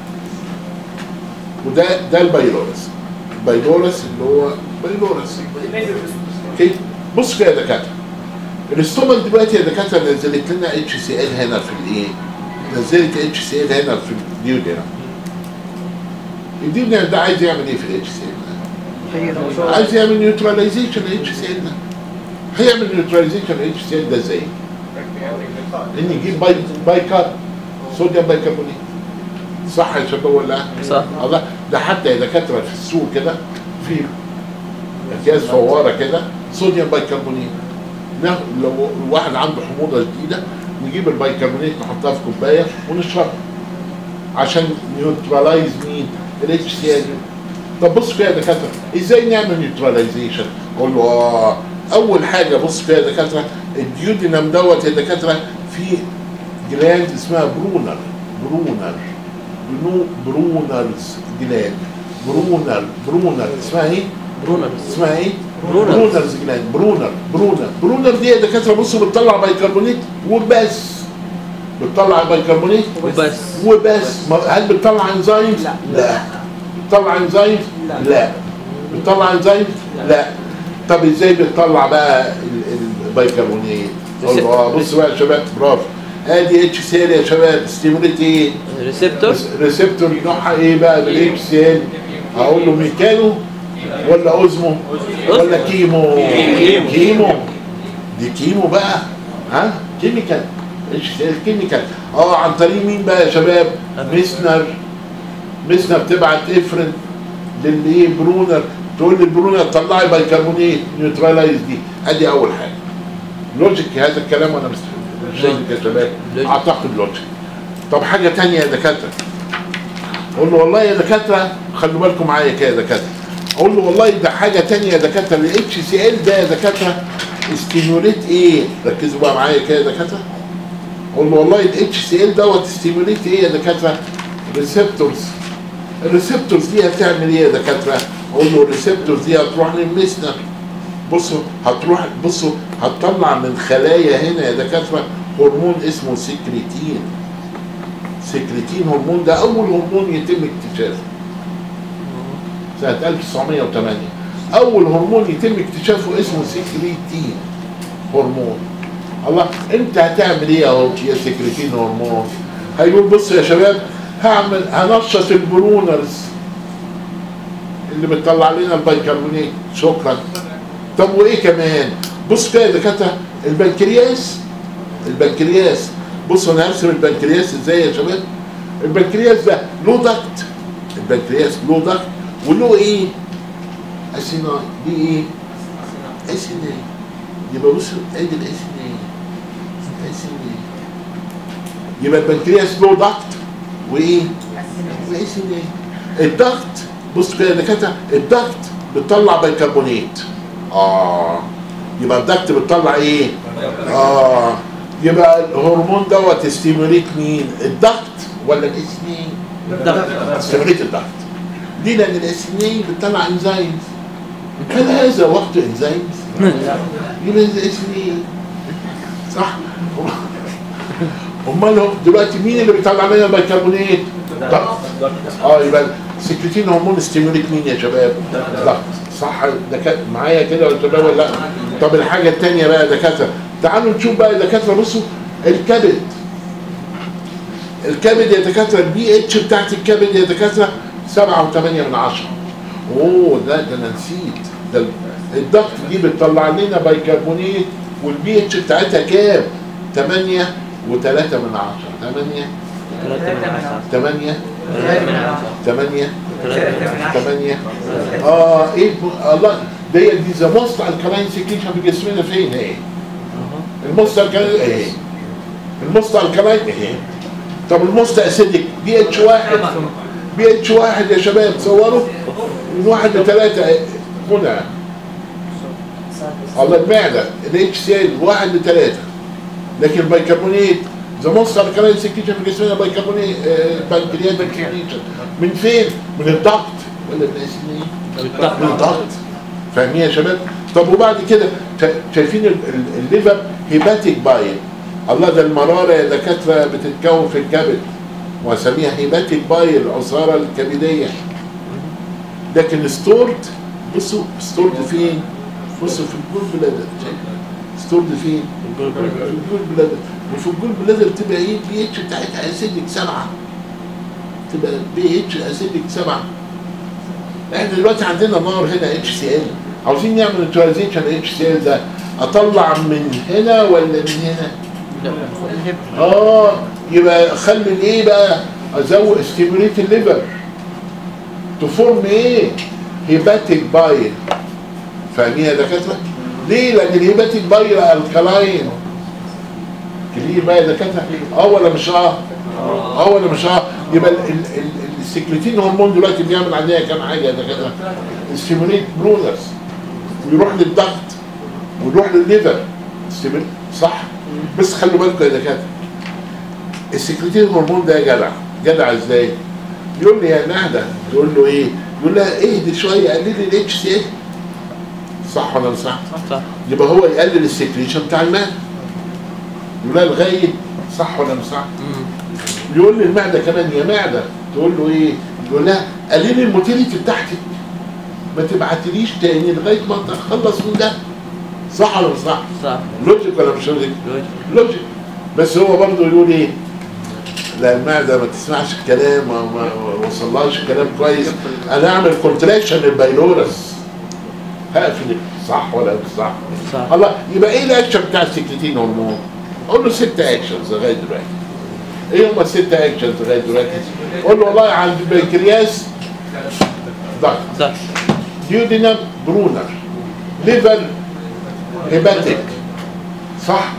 Speaker 3: وده ده البايلورس البايلورس اللي هو بايلورس اوكي بص كده يا دكاتره الاستومك دلوقتي يا دكاتره نزلت لنا اتش سي ال هنا في الايه؟ نزلت اتش سي ال هنا في الديودينم الديودينم ده عايز يعمل ايه في الاتش سي ال؟ عايز يعمل نيوتراليزيشن اتش سي ال هيعمل نيوتراليزيشن اتش سي ال ده ازاي؟ ان يجيب باي باي كارب صوديوم بايكربونات صح يا شباب ولا لا؟
Speaker 1: صح.
Speaker 3: الله ده حتى يا دكاتره في السوق كده في اكياس فواره كده صوديوم بايكربونات ناخد- لو الواحد عنده حموضه شديده نجيب البايكربونات نحطها في كوبايه ونشربها عشان نيوترالايز مين؟ الاتش سي ال طب بص كده يا دكاتره ازاي نعمل نيوتراليزيشن؟ اقول له اه اول حاجه بص كده يا دكاتره الديودينم دوت يا دكاتره في جلاند اسمها برونر برونر برو برونرز جلاند برونر برونر اسمها ايه؟
Speaker 1: برونر
Speaker 3: اسمها ايه؟
Speaker 1: برونرز.
Speaker 3: برونرز جلاند برونر برونر برونر دي يا دكاتره بصوا بتطلع بايكربونات وبس بتطلع بايكربونات
Speaker 1: وبس
Speaker 3: وبس ما- هل بتطلع انزيمز؟
Speaker 2: لا.
Speaker 3: لا بتطلع انزيمز؟
Speaker 2: لا.
Speaker 3: لا بتطلع انزيمز؟ لا طب ازاي بتطلع بقى ال- ال- البيكربونات؟
Speaker 1: ريسبتور.
Speaker 3: الله بص بقى يا شباب برافو ادي اتش سي ال يا شباب ستيموليت ايه؟
Speaker 1: ريسبتور
Speaker 3: ريسبتور نوعها ايه بقى بالاتش سي ال؟ هقول له ميكانو ولا اوزمو ولا كيمو؟
Speaker 1: كيمو.
Speaker 3: كيمو دي كيمو بقى ها كيميكال اتش سي ال كيميكال اه عن طريق مين بقى يا شباب؟ ميسنر ميسنر تبعت افرن للايه برونر تقول للبرونر طلعي بيكربونات نيوترالايز دي ادي اول حاجه لوجيك هذا الكلام وانا مش مش لوجيك يا شباب
Speaker 1: لوجيك.
Speaker 3: اعتقد لوجيك طب حاجه تانية يا دكاتره اقول له والله يا دكاتره خلوا بالكم معايا كده يا دكاتره اقول له والله ده حاجه تانية يا دكاتره الاتش سي ال ده يا دكاتره ستيموليت ايه ركزوا بقى معايا كده يا دكاتره اقول له والله الاتش سي ال دوت ستيموليت ايه يا دكاتره ريسبتورز الريسبتورز دي هتعمل ايه يا دكاتره اقول له الريسبتورز دي هتروح للمسنر بصوا هتروح بصوا هتطلع من خلايا هنا يا دكاتره هرمون اسمه سكريتين سكريتين هرمون ده اول هرمون يتم اكتشافه سنه 1908 اول هرمون يتم اكتشافه اسمه سكريتين هرمون الله انت هتعمل ايه اهو يا سكريتين هرمون هيقول بص يا شباب هعمل هنشط البرونرز اللي بتطلع لنا البيكربونات شكرا طب وايه كمان بص كده يا دكاتره البنكرياس البنكرياس بصوا انا هرسم البنكرياس ازاي يا شباب البنكرياس ده له ضغط البنكرياس له ضغط وله ايه اسيناي دي ايه اسيناي يبقى بصوا ادي الاسيناي اسيناي يبقى البنكرياس له ضغط وايه واسيناي الضغط بص كده يا دكاتره الضغط بتطلع بيكربونات اه يبقى الضغط بتطلع ايه اه يبقى الهرمون دوت ستيموليت مين الضغط ولا الاسنين
Speaker 2: الضغط
Speaker 3: ستيموليت الضغط ليه لان الاسنين بتطلع انزيمز هل هذا وقت انزيمز يبقى الاسنين صح امال هو دلوقتي مين اللي بيطلع لنا البيكربونات ضغط اه يبقى سكرتين هرمون ستيموليت مين يا شباب ضغط صح ده كان معايا كده يا شباب ولا لا طب الحاجه الثانيه بقى يا دكاتره تعالوا نشوف بقى يا دكاتره بصوا الكبد الكبد يا دكاتره البي اتش بتاعت الكبد يا دكاتره 7 و8 من 10 اوه لا ده انا نسيت ده الضغط دي بتطلع لنا بيكربونات والبي اتش بتاعتها كام 8 و3 من 10 8 8 8 8 اه ايه الله دي دي ذا موست الكلاين سكريشن في جسمنا فين ايه الموست الكلاين ايه الموست الكلاين ايه طب الموست اسيدك بي اتش واحد بي اتش واحد يا شباب تصوروا من واحد لثلاثة هنا الله المعدة الاتش سي ال واحد لثلاثة لكن البيكربونات ذا موست الكلاين سكريشن في جسمنا بيكربونات بنكريات سكريشن من فين؟ من الضغط ولا من الاسيدين؟
Speaker 2: بالضغط.
Speaker 3: من الضغط فاهمين يا شباب؟ طب وبعد كده شا- شايفين ال- ال- الليفر هيباتيك بايل الله ده المراره يا دكاتره بتتكون في الكبد واسميها هيباتيك بايل العصاره الكبديه لكن ستورد بصوا ستورد فين؟ بصوا في الجول بلادر ستورد فين؟ في الجول بلادر وفي الجول بلادر تبقى ايه البي اتش بتاعتها اسيدك سبعه تبقى بي اتش اسيدك سبعه احنا دلوقتي عندنا نار هنا اتش سي ال عاوزين نعمل نيوتراليزيشن اتش سي ال ده اطلع من هنا ولا من هنا؟ اه يبقى خلي الايه بقى ازود ستيموليت الليفر تفورم ايه؟ هيباتيك بايل فاهمين يا دكاتره؟ ليه؟ لان الهيباتيك بايل الكلاين كلير بقى يا دكاتره اه ولا مش اه؟ اه ولا مش اه؟ يبقى ال- ال- ال- السكرتين هرمون دلوقتي بيعمل عليها كام حاجه يا دكاتره؟ ستيموليت برونرز ويروح للضغط ويروح للليفر ستيمول صح؟ بس خلوا بالكم يا دكاتره السكرتين هرمون ده يا جدع جدع ازاي؟ يقول لي يا نهدى تقول له ايه؟ يقول لها اهدي شويه قللي الاتش سي ال صح ولا مش صح؟
Speaker 2: صح
Speaker 3: يبقى هو يقلل السكريشن بتاع الماء يقول لها لغايه صح ولا مش صح؟ يقول للمعده كمان يا معده تقول له ايه؟ يقول لها قللي الموتيليتي بتاعتك ما تبعتليش تاني لغايه ما تخلص من ده صح ولا مش صح؟
Speaker 2: صح
Speaker 3: لوجيك ولا مش لوجيك؟
Speaker 2: لوجيك.
Speaker 3: لوجيك بس هو برضه يقول ايه؟ لا المعده ما تسمعش الكلام ما ما وصلهاش الكلام كويس انا اعمل كونتراكشن للبايلورس هقفل صح ولا مش صح؟
Speaker 2: صح.
Speaker 3: الله يبقى ايه الاكشن بتاع السكرتين هرمون؟ قول له ست اكشنز لغايه دلوقتي ايه هم الست اكشنز لغايه دلوقتي؟ قول له والله عند البنكرياس ضغط
Speaker 2: صح
Speaker 3: ديودينم برونر ليفر هيباتيك صح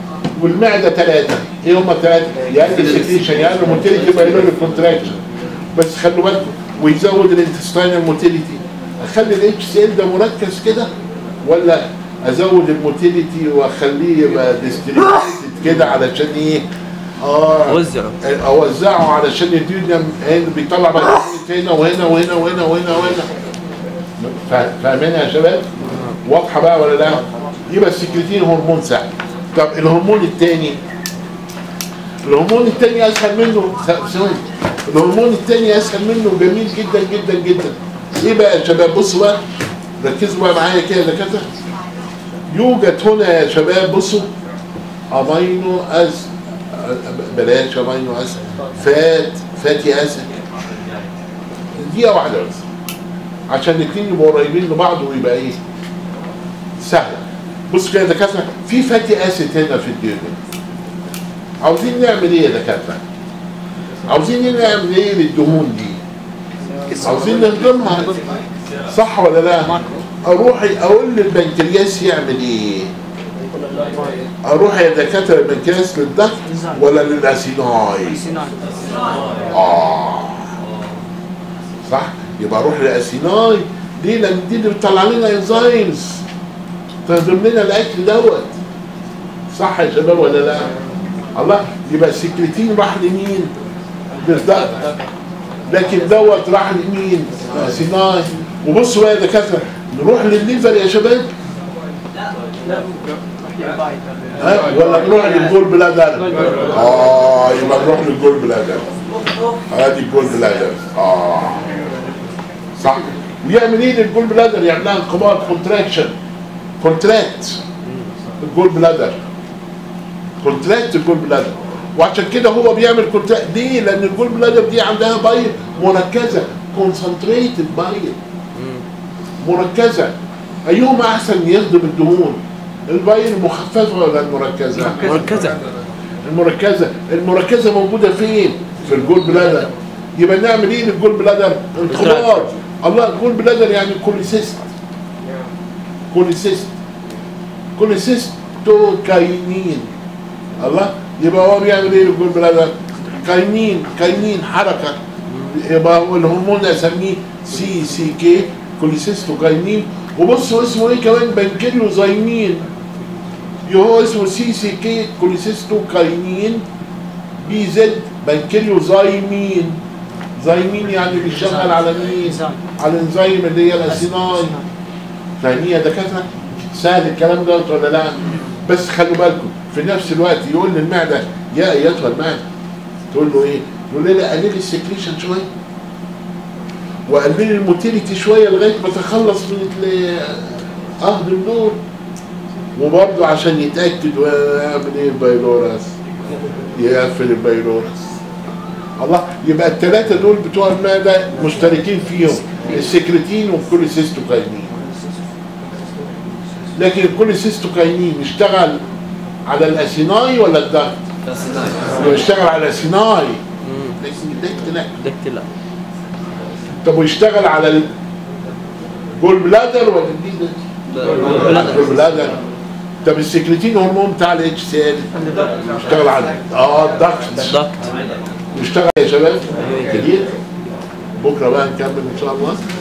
Speaker 3: والمعده ثلاثه ايه هم الثلاثه؟ يقلل سكريشن يقلل موتيليتي بايلوري كونتراكشن بس خلوا بالكم ويزود الانتستينال موتيليتي اخلي الاتش سي ال ده مركز كده ولا ازود الموتيليتي واخليه يبقى ديستريبيوتد كده علشان ايه؟ اه
Speaker 1: وزعه
Speaker 3: اوزعه علشان يدينا هنا بيطلع بقى هنا وهنا وهنا وهنا وهنا وهنا فا- فاهمين يا شباب؟ واضحه بقى ولا لا؟ يبقى السكرتين هرمون سهل طب الهرمون الثاني الهرمون الثاني اسهل منه ث- ثواني الهرمون الثاني اسهل منه جميل جدا جدا جدا ايه بقى يا شباب بصوا بقى ركزوا بقى معايا كده يا دكاتره يوجد هنا يا شباب بصوا امينو از بلاش امينو اسيد فات فاتي اسيد دقيقه واحده بس عشان الاثنين يبقوا قريبين لبعض ويبقى ايه سهله بص كده يا دكاتره في فاتي اسيد هنا في الدنيا عاوزين نعمل ايه يا دكاتره عاوزين نعمل ايه للدهون دي عاوزين نهضمها صح ولا لا اروح اقول للبنكرياس يعمل ايه اروح يا دكاتره البنكرياس للضغط ولا للاسيناي اه صح يبقى اروح للاسيناي ليه لان دي اللي بتطلع لنا انزيمز تهضم لنا الاكل دوت صح يا شباب ولا لا الله يبقى السكرتين راح لمين للضغط لكن دوت راح لمين الاسيناي وبصوا بقى يا دكاتره نروح للليفر يا شباب ها ولا نروح للجول بلادر اه يبقى نروح للجول بلادر ادي الجول بلادر اه صح ويعمل ايه للجول بلادر يعمل لها انقباض كونتراكشن كونتراكت الجول بلادر كونتراكت الجول بلادر وعشان كده هو بيعمل كونتراكت ليه؟ لان الجول بلادر دي عندها بايل مركزه كونسنتريتد بايل مركزه ايهما احسن يخدم الدهون البايل المخففه ولا المركزه
Speaker 1: مركزة
Speaker 3: المركزه المركزه موجوده فين في الجول بلادر يبقى نعمل ايه للجول بلادر انقباض الله الجول بلادر يعني كوليسيست كوليسيست كوليسيستوكاينين الله يبقى هو بيعمل ايه للجول بلادر كاينين كاينين حركه يبقى هو الهرمون اسميه سي سي كي كوليسيستوكاينين وبصوا اسمه ايه كمان بنكريوزايمين هو اسمه سي سي كي كوليسيستوكاينين بي زد بنكريوزايمين زايمين يعني بيشتغل على مين؟ على الانزيم اللي هي الاسيناي فاهمين يا دكاتره؟ سهل الكلام ده ولا لا؟ بس خلوا بالكم في نفس الوقت يقول للمعده يا ايتها المعده تقول له ايه؟ تقول لها قللي السكريشن شويه وقللي الموتيليتي شويه لغايه ما تخلص من ال- اهضم دول وبرضه عشان يتاكد ويعمل ايه البايلورس يقفل البايلورس الله يبقى الثلاثه دول بتوع المعده مشتركين فيهم السكرتين والكوليسيستوكاينين لكن الكوليسيستوكاينين يشتغل على الاسيناي ولا الضغط؟ يشتغل على الاسيناي لكن الضغط لا
Speaker 1: دكت لا
Speaker 3: طب ويشتغل على الجول بلادر ولا الدي الجول بلادر طب السكرتين هرمون بتاع الاتش سي ال يشتغل على اه الضغط
Speaker 1: ضغط
Speaker 3: يشتغل يا شباب جديد بكره بقى نكمل ان شاء الله